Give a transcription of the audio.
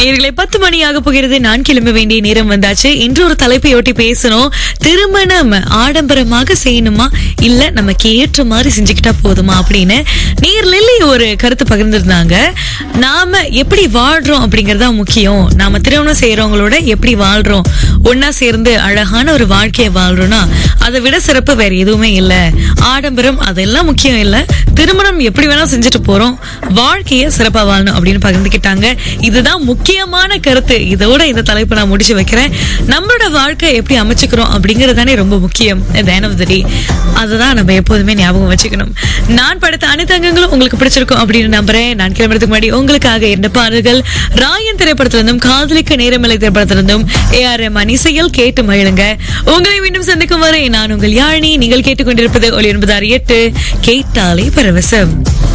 நேர்களை பத்து மணியாக போகிறது நான் கிளம்ப வேண்டிய நேரம் வந்தாச்சு இன்று ஒரு தலைப்பை ஒட்டி பேசணும் திருமணம் ஆடம்பரமாக செய்யணுமா இல்ல நமக்கு ஏற்ற மாதிரி செஞ்சுக்கிட்டா போதுமா அப்படின்னு நேர் லில்லி ஒரு கருத்து பகிர்ந்திருந்தாங்க நாம எப்படி வாழ்றோம் அப்படிங்கறதா முக்கியம் நாம திருமணம் செய்யறவங்களோட எப்படி வாழ்றோம் ஒன்னா சேர்ந்து அழகான ஒரு வாழ்க்கையை வாழ்றோம்னா அதை விட சிறப்பு வேற எதுவுமே இல்ல ஆடம்பரம் அதெல்லாம் முக்கியம் இல்ல திருமணம் எப்படி வேணா செஞ்சுட்டு போறோம் வாழ்க்கைய சிறப்பா வாழணும் அப்படின்னு பகிர்ந்துக்கிட்டாங்க இதுதான் முக்கியமான கருத்து இதோட இந்த தலைப்பை நான் முடிச்சு வைக்கிறேன் நம்மளோட வாழ்க்கை எப்படி அமைச்சுக்கிறோம் அப்படிங்கறது தானே ரொம்ப முக்கியம் தி அதுதான் நம்ம எப்போதுமே ஞாபகம் வச்சுக்கணும் நான் படுத்த அனைத்து அங்கங்களும் உங்களுக்கு பிடிச்சிருக்கும் அப்படின்னு நம்புறேன் நான் கிளம்புறதுக்கு முன்னாடி உங்களுக்காக இரண்டு பாடல்கள் ராயன் திரைப்படத்திலிருந்தும் காதலிக்க நேரமில்லை திரைப்படத்திலிருந்தும் ஏ ஆர் எம் இசையில் கேட்டு மகிழுங்க உங்களை மீண்டும் சந்திக்கும் வரை நான் உங்கள் யாழினி நீங்கள் கேட்டுக்கொண்டிருப்பது ஒளி என்பதார் எட்டு கேட்டாலே பரவசம்